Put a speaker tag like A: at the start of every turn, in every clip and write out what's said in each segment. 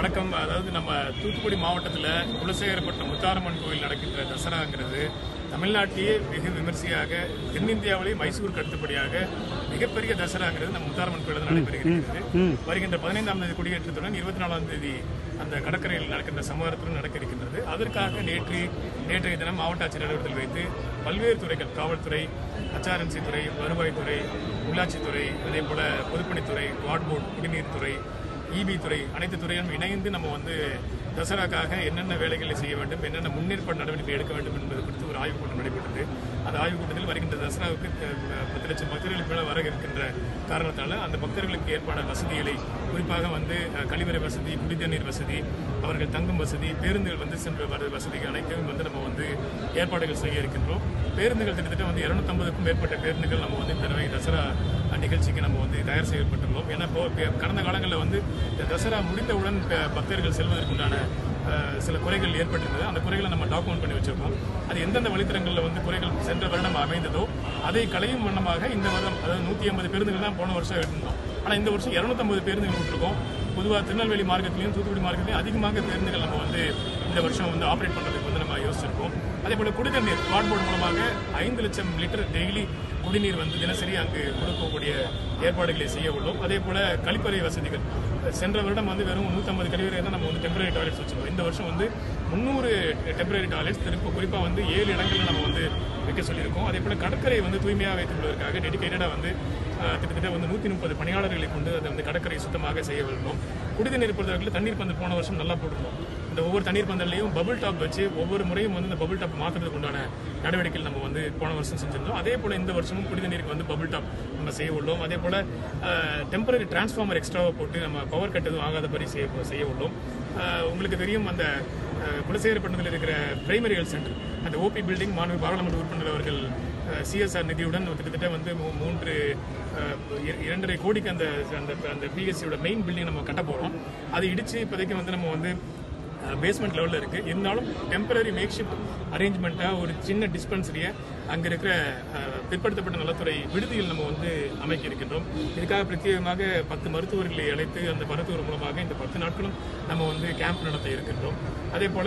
A: வணக்கம் அதாவது நம்ம தூத்துக்குடி மாவட்டத்தில் குலசேகரப்பட்ட முத்தாரம்மன் கோயில் நடக்கின்ற தசராங்கிறது தமிழ்நாட்டிலேயே வெகு விமர்சையாக தென்னிந்தியாவிலேயே மைசூருக்கு அடுத்தபடியாக மிகப்பெரிய தசராங்கிறது நம்ம முத்தாரம்மன் கோயில் நடைபெறுகிறது வருகின்ற பதினைந்தாம் தேதி கொடியேற்றத்துடன் இருபத்தி நாலாம் தேதி அந்த கடற்கரையில் நடக்கின்ற சமாரத்துடன் நடக்க இருக்கின்றது அதற்காக நேற்று நேற்றைய தினம் மாவட்ட ஆட்சியர் அலுவலகத்தில் வைத்து பல்வேறு துறைகள் காவல்துறை அச்சாரன்சி துறை வருவாய்த்துறை உள்ளாட்சித்துறை அதே போல பொதுப்பணித்துறை வார்ட் போர்டு குடிநீர் துறை இபி துறை அனைத்து துறையும் இணைந்து நம்ம வந்து தசராக்காக என்னென்ன வேலைகளை செய்ய வேண்டும் என்னென்ன முன்னேற்பாடு நடவடிக்கை எடுக்க வேண்டும் என்பது குறித்து ஒரு ஆய்வுக் கூட்டம் நடைபெற்றது அந்த ஆய்வுக் கூட்டத்தில் வருகின்ற தசராவுக்கு அஹ், பத்து லட்சம் பக்தர்களுக்கு மேலே வர இருக்கின்ற காரணத்தால் அந்த பக்தர்களுக்கு ஏற்பான வசதிகளை குறிப்பாக வந்து அஹ், கழிவறை வசதி குடிதண்ணீர் வசதி அவர்கள் தங்கும் வசதி பேருந்துகள் வந்து சென்று வர வசதி அனைத்தையும் வந்து நம்ம வந்து ஏற்பாடுகள் செய்ய இருக்கின்றோம் பேருந்துகள் கிட்டத்தட்ட வந்து இருநூத்தம்பதுக்கும் மேற்பட்ட பேருந்துகள் நம்ம வந்து இந்த தடவை தசரா நிகழ்ச்சிக்கு நம்ம வந்து தயார் செய்யப்பட்டுள்ளோம் ஏன்னா இப்போ இப்போ கடந்த காலங்களில் வந்து இந்த தசரா முடிந்தவுடன் ப- பக்தர்கள் செல்வதற்குண்டான அஹ், சில குறைகள் ஏற்பட்டிருந்தது அந்த குறைகளை நம்ம டாக்குமெண்ட் பண்ணி வச்சிருக்கோம் அது எந்தெந்த வழித்தடங்களில் வந்து குறைகள் சென்ற வருடம் அமைந்ததோ அதை களையும் வண்ணமாக இந்த வருடம் அதாவது நூற்றி ஐம்பது பேருந்துகள் தான் போன வருஷம் எடுத்திருந்தோம் ஆனால் இந்த வருஷம் இரநூத்தம்பது பேருந்துகள் விட்டுருக்கோம் பொதுவாக திருநெல்வேலி மார்க்கத்திலையும் தூத்துக்குடி மார்க்கத்திலையும் அதிகமாக பேருந்துகள் நம்ம வந்து இந்த வருஷம் வந்து ஆப்ரேட் பண்ணுறதுக்கு வந்து நம்ம யோசிச்சிருக்கோம் அதே போல குடிநீர் வார்ட் போர்டு மூலமாக ஐந்து லட்சம் லிட்டர் டெய்லி குடிநீர் வந்து தினசரி அங்கு கொடுக்கக்கூடிய ஏற்பாடுகளை செய்ய உள்ளோம் அதே போல கழிப்பறை வசதிகள் சென்ற வருடம் வந்து வெறும் 150 கழிவறை தான் நம்ம வந்து டெம்பரரி டாய்லெட்ஸ் வச்சிருக்கோம் இந்த வருஷம் வந்து முந்நூறு டெம்பரரி டாய்லெட்ஸ் திருப்ப குறிப்பாக வந்து ஏழு இடங்களில் நம்ம வந்து வைக்க சொல்லியிருக்கோம் அதே போல கடற்கரை வந்து தூய்மையாக வைத்துக் கொள்வதற்காக டெடிக்கேட்டடாக வந்து அஹ், கிட்டத்தட்ட வந்து நூற்றி முப்பது பணியாளர்களை கொண்டு அதை வந்து கடற்கரை சுத்தமாக செய்ய வேண்டும் குடிநீர் பொறுத்தவரைக்கும் தண்ணீர் பந்தல் போன வருஷம் நல்லா போட்டிருந்தோம் இந்த ஒவ்வொரு தண்ணீர் பந்தல்லையும் பபுள் டாப் வச்சு ஒவ்வொரு முறையும் வந்து இந்த பபுள் டாப் மாற்றுறதுக்கு உண்டான நடவடிக்கைகள் நம்ம வந்து போன வருஷம் செஞ்சிருந்தோம் அதே போல இந்த வருஷமும் குடிநீருக்கு வந்து பபுள் டாப் நம்ம செய்ய உள்ளோம் அதே போல டெம்பரரி டிரான்ஸ்ஃபார்மர் எக்ஸ்ட்ராவை போட்டு நம்ம பவர் கட் எதுவும் ஆகாதபடி செய்ய செய்ய உள்ளோம் அஹ், உங்களுக்கு தெரியும் அந்த அஹ், குலசேகரப்பட்டினத்தில் இருக்கிற பிரைமரி ஹெல்த் சென்டர் அந்த ஓபி பில்டிங் மாண்பு பாராளுமன்ற உறுப்பினர் அவர்கள் சிஎஸ்ஆர் நிதியுடன் கிட்டத்தட்ட வந்து மூ- மூன்று அஹ், இர- இரண்டரை கோடிக்கு அந்த அந்த அந்த பிஎஸ்சியோட மெயின் பில்டிங் நம்ம கட்ட போகிறோம் அதை இடிச்சு இப்போதைக்கு வந்து நம்ம வந்து பேஸ்மெண்ட் லெவலில் இருக்கு இருந்தாலும் டெம்பரரி மேக் ஷிஃப்ட் அரேஞ்ச்மெண்ட்டாக ஒரு சின்ன டிஸ்பென்சரியை அங்கே இருக்கிற அஹ், பிற்படுத்தப்பட்ட நலத்துறை விடுதியில் நம்ம வந்து அமைக்க இருக்கின்றோம் இதுக்காக பிரத்யேகமாக பத்து மருத்துவர்களை அழைத்து அந்த மருத்துவர் மூலமாக இந்த பத்து நாட்களும் நம்ம வந்து கேம்ப் நடத்த இருக்கின்றோம் அதே போல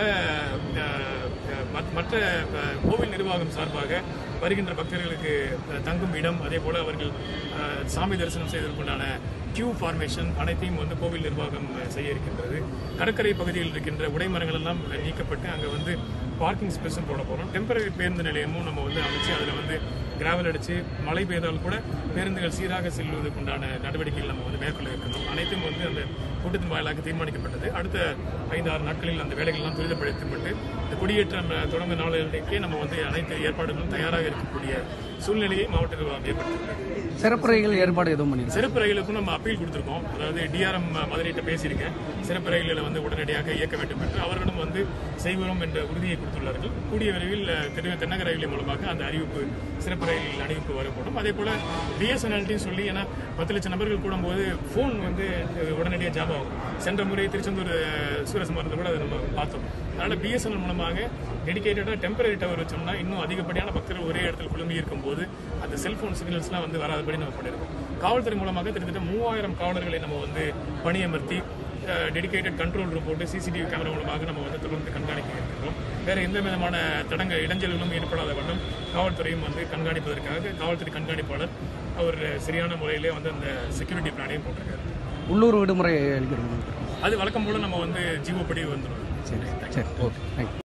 A: அஹ், மத்- மற்ற அஹ், கோவில் நிர்வாகம் சார்பாக வருகின்ற பக்தர்களுக்கு அஹ், தங்கும் இடம் அதே போல அவர்கள் அஹ், சாமி தரிசனம் செய்வதற்குண்டான கியூ ஃபார்மேஷன் அனைத்தையும் வந்து கோவில் நிர்வாகம் அஹ், செய்ய இருக்கின்றது கடற்கரை பகுதியில் இருக்கின்ற உடைமரங்கள் எல்லாம் நீக்கப்பட்டு அங்கே வந்து பார்க்கிங் ஸ்பேஸும் போட போகிறோம் டெம்பரரி பேருந்து நிலையமும் நம்ம வந்து அமைச்சு அதில் வந்து கிராவல் அடித்து மழை பெய்தால் கூட பேருந்துகள் சீராக செல்வதற்குண்டான நடவடிக்கைகள் நம்ம வந்து மேற்கொள்ள இருக்கணும் அனைத்தும் வந்து அந்த கூட்டத்தின் வாயிலாக தீர்மானிக்கப்பட்டது அடுத்த ஐந்து ஆறு நாட்களில் அந்த வேலைகள்லாம் துரிதப்படுத்தப்பட்டு இந்த குடியேற்றம் அஹ், தொடங்க நாளிலேயே நம்ம வந்து அனைத்து ஏற்பாடுகளும் தயாராக இருக்கக்கூடிய சூழ்நிலையை மாவட்ட நிர்வாகம் ஏற்படுத்தியுள்ளது
B: சிறப்பு ரயில் ஏற்பாடு எதுவும் பண்ணிருக்கோம்
A: சிறப்பு ரயிலுக்கும் நம்ம அப்பீல் கொடுத்திருக்கோம் அதாவது டிஆர்எம் மதுரையிட்ட பேசியிருக்கேன் சிறப்பு ரயில்களை வந்து உடனடியாக இயக்க வேண்டும் என்று அவர்களும் வந்து செய்வோம் என்ற உறுதியை கொடுத்துள்ளார்கள் கூடிய விரைவில் அஹ், தெரு தென்னக ரயிலின் மூலமாக அந்த அறிவிப்பு சிறப்பு ரயில் அறிவிப்பு வரப்படும் அதே போல பிஎஸ்என்எல்ட்டையும் சொல்லி ஏன்னா பத்து லட்சம் நபர்கள் கூடும்போது ஃபோன் வந்து அஹ், உடனடியாக ஜாப் ஆகும் சென்ற முறை திருச்செந்தூர் அஹ், சூரசமரத்தை கூட அதை நம்ம பார்த்தோம் அதனால பிஎஸ்என்எல் மூலமாக டெடிகேட்டடாக டெம்பரரி டவர் வச்சோம்னா இன்னும் அதிகப்படியான பக்தர்கள் ஒரே இடத்துல குழுமி இருக்கும்போது அந்த செல்போன் சிக்னல்ஸ்லாம் வந்து வராதபடி நம்ம பண்ணியிருக்கோம் காவல்துறை மூலமாக கிட்டத்தட்ட மூவாயிரம் காவலர்களை நம்ம வந்து பணியமர்த்தி டெடிகேட்டட் கண்ட்ரோல் ரூம் போட்டு சிசிடிவி கேமரா மூலமாக நம்ம வந்து தொடர்ந்து கண்காணிக்க இருக்கிறோம் வேற எந்த விதமான தடங்க இடைஞ்சல்களும் ஏற்படாத வண்ணம் காவல்துறையும் வந்து கண்காணிப்பதற்காக காவல்துறை கண்காணிப்பாளர் அவர் சரியான முறையிலே வந்து அந்த செக்யூரிட்டி பிளானையும் போட்டிருக்காரு
B: உள்ளூர் விடுமுறை அளிக்கிறோம்
A: அது வழக்கம் போல நம்ம வந்து ஜீவோ படி வந்துடும்
B: சரி சரி ஓகே தேங்க்யூ